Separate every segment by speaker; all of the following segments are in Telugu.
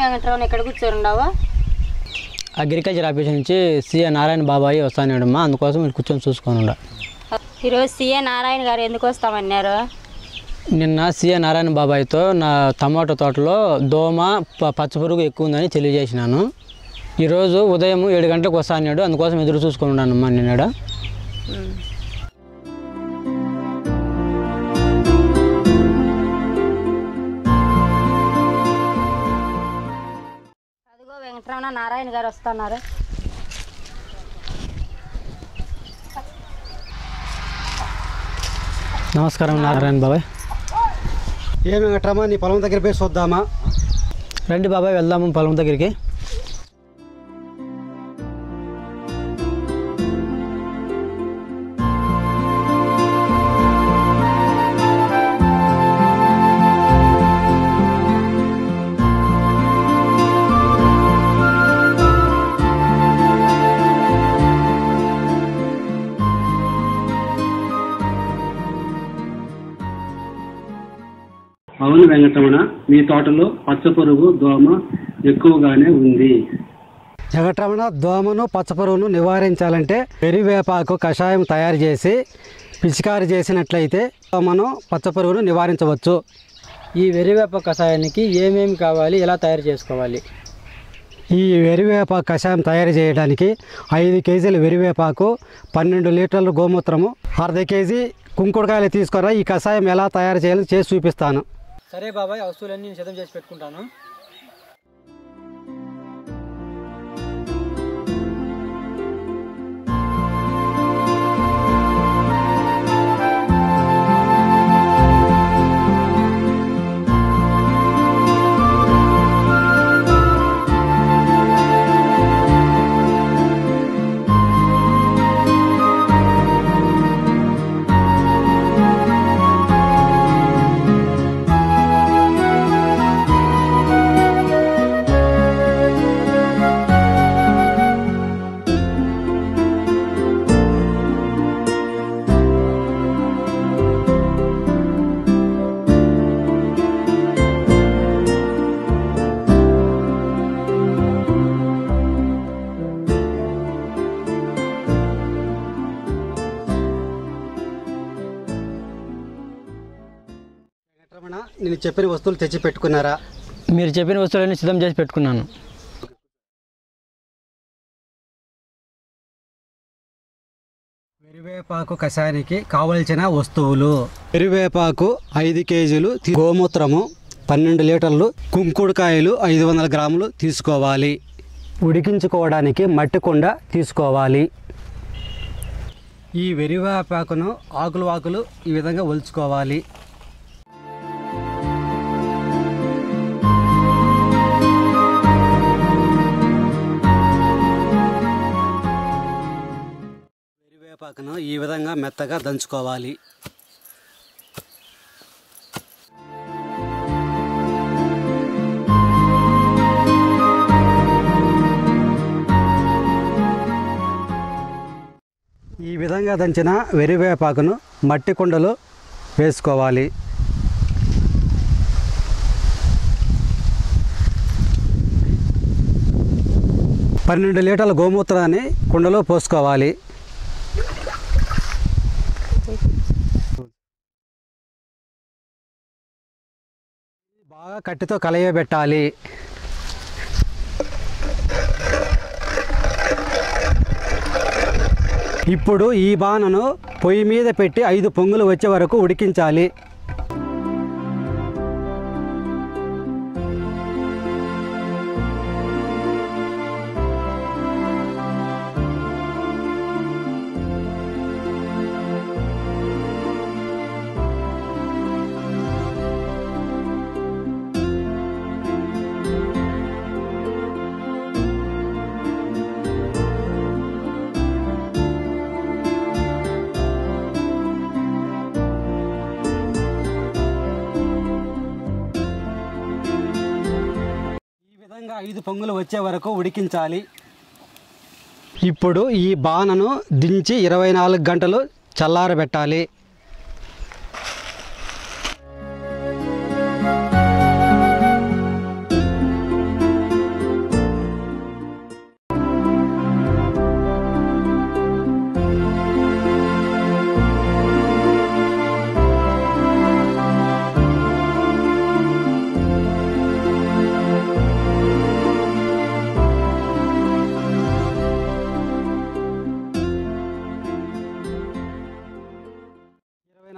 Speaker 1: వెంకటరావు ఇక్కడ కూర్చోరుండవా
Speaker 2: అగ్రికల్చర్ ఆఫీస్ నుంచి సీఏ నారాయణ బాబాయి వస్తానేడమ్మా అందుకోసం మీరు కూర్చొని చూసుకొని ఉండ
Speaker 1: ఈరోజు సీఏ నారాయణ గారు ఎందుకు వస్తామన్నారు
Speaker 2: నిన్న సీఏ నారాయణ బాబాయ్తో నా టమాటో తోటలో దోమ ప- పచ్చపురుగు ఎక్కువ ఉందని తెలియజేసినాను ఈరోజు ఉదయం ఏడు గంటలకు వస్తా అన్నాడు అందుకోసం ఎదురు చూసుకొని ఉన్నానమ్మా నిన్నడ
Speaker 1: అదిగో వెంకటరమణ నారాయణ గారు వస్తున్నారు
Speaker 2: నమస్కారం నారాయణ బాబాయ్
Speaker 3: ఏమి వెంకట్రామా నీ పొలం దగ్గర పోయి చూద్దామా
Speaker 2: రండి బాబాయ్ వెళ్దాము పొలం దగ్గరికి
Speaker 3: అవును వెంకటరమణ మీ తోటలో పచ్చపురుగు దోమ ఎక్కువగానే ఉంది వెంకటరమణ దోమను పచ్చపురుగును నివారించాలంటే పెరివేపాకు కషాయం తయారు చేసి పిచికారి చేసినట్లయితే దోమను పచ్చపురుగును నివారించవచ్చు
Speaker 2: ఈ వెరివేప కషాయానికి ఏమేమి కావాలి ఎలా తయారు చేసుకోవాలి
Speaker 3: ఈ వెరివేపాకు కషాయం తయారు చేయడానికి ఐదు కేజీల వెరివేపాకు పన్నెండు లీటర్ల గోమూత్రము అర్ధ కేజీ కుంకుడుకాయలు తీసుకురా ఈ కషాయం ఎలా తయారు చేయాలో చేసి చూపిస్తాను
Speaker 2: సరే బాబాయ్ వస్తువులన్నీ నేను సిద్ధం చేసి పెట్టుకుంటాను
Speaker 3: వెంకటరమణ నేను చెప్పిన వస్తువులు తెచ్చి పెట్టుకున్నారా
Speaker 2: మీరు చెప్పిన వస్తువులన్నీ సిద్ధం చేసి పెట్టుకున్నాను
Speaker 3: పెరివేపాకు కషాయానికి కావలసిన వస్తువులు పెరివేపాకు ఐదు కేజీలు తి- గోమూత్రము పన్నెండు లీటర్లు కుంకుడుకాయలు ఐదు వందల గ్రాములు తీసుకోవాలి ఉడికించుకోవడానికి మట్టి కుండ తీసుకోవాలి ఈ వెరివేపాకును ఆకులు ఆకులు ఈ విధంగా ఒలుచుకోవాలి వెరివేపాకును ఈ విధంగా మెత్తగా దంచుకోవాలి ఈ విధంగా దంచిన వెరివేపాకును మట్టి కుండలో వేసుకోవాలి పన్నెండు లీటర్ల గోమూత్రాన్ని కుండలో పోసుకోవాలి బాగా కట్టితో కలయబెట్టాలి ఇప్పుడు ఈ బాణను పొయ్యి మీద పెట్టి ఐదు పొంగులు వచ్చే వరకు ఉడికించాలి ఈ విధంగా ఐదు పొంగులు వచ్చే వరకు ఉడికించాలి ఇప్పుడు ఈ బాణను దించి ఇరవై నాలుగు గంటలు చల్లారబెట్టాలి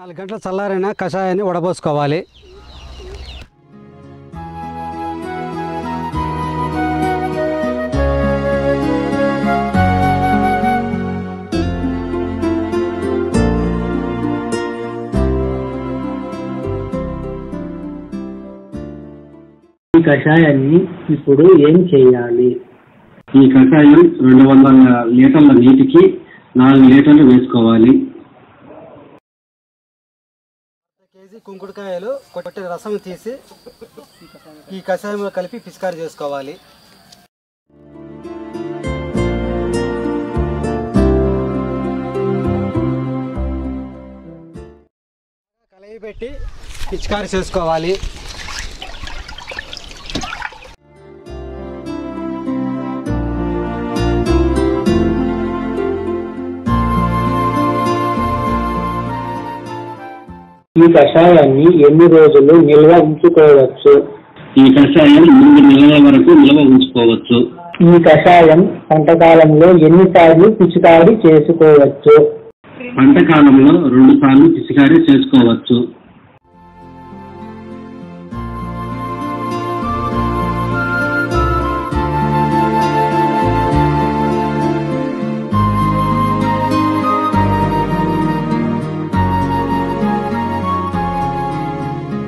Speaker 3: నాలుగు గంటల చల్లారైన కషాయాన్ని వడబోసుకోవాలి
Speaker 4: ఈ కషాయాన్ని ఇప్పుడు ఏం చేయాలి
Speaker 5: ఈ కషాయం రెండు వందల లీటర్ల నీటికి నాలుగు లీటర్లు వేసుకోవాలి
Speaker 3: కేజీ కుంకుడుకాయలు కొట్టి రసం తీసి ఈ కషాయంలో కలిపి పిచికారి చేసుకోవాలి కలయి పెట్టి పిచికారి చేసుకోవాలి
Speaker 4: ఈ కషాయాన్ని ఎన్ని రోజులు నిల్వ ఉంచుకోవచ్చు
Speaker 5: ఈ కషాయం మూడు నెలల వరకు నిల్వ ఉంచుకోవచ్చు
Speaker 4: ఈ కషాయం పంటకాలంలో ఎన్నిసార్లు పిచికారీ చేసుకోవచ్చు
Speaker 5: పంట కాలంలో రెండు సార్లు పిచికారీ చేసుకోవచ్చు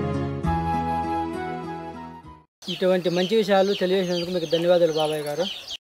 Speaker 2: ఇటువంటి మంచి విషయాలు తెలియజేసినందుకు మీకు ధన్యవాదాలు బాబాయ్ గారు